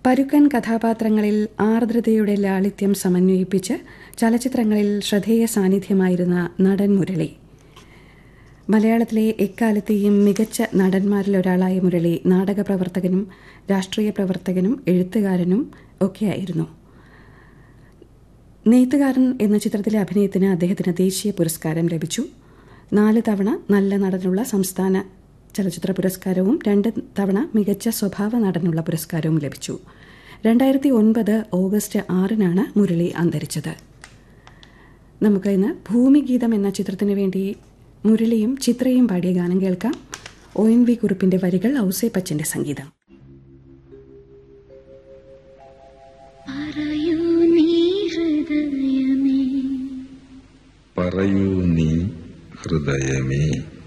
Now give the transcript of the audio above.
പരുക്കൻ കഥാപാത്രങ്ങളിൽ ആർദ്രതയുടെ ലാളിത്യം സമന്വയിപ്പിച്ച് ചലച്ചിത്രങ്ങളിൽ ശ്രദ്ധേയ സാന്നിധ്യമായിരുന്ന നടൻ മുരളി മലയാളത്തിലെ എക്കാലത്തെയും മികച്ച നടന്മാരിലൊരാളായ മുരളി നാടക പ്രവർത്തകനും രാഷ്ട്രീയ പ്രവർത്തകനും എഴുത്തുകാരനും ഒക്കെയായിരുന്നു നെയ്ത്തുകാരൻ എന്ന ചിത്രത്തിലെ അഭിനയത്തിന് അദ്ദേഹത്തിന് ദേശീയ പുരസ്കാരം ലഭിച്ചു നാല് തവണ നല്ല നടനുള്ള സംസ്ഥാന ചലച്ചിത്ര പുരസ്കാരവും രണ്ട് തവണ മികച്ച സ്വഭാവ നടനുള്ള പുരസ്കാരവും ലഭിച്ചു രണ്ടായിരത്തി ഒൻപത് ഓഗസ്റ്റ് ആറിനാണ് മുരളി അന്തരിച്ചത് നമുക്ക് ഇന്ന് ഭൂമിഗീതം എന്ന ചിത്രത്തിന് വേണ്ടി മുരളിയും ചിത്രയും പാടിയ ഗാനം കേൾക്കാം ഒ എൻ വി കുറിപ്പിന്റെ വരികൾ ഔസേപ്പച്ചന്റെ സംഗീതം പറയൂ നീ ഹൃദയമേ പറയൂ നീ ഹൃദയമേ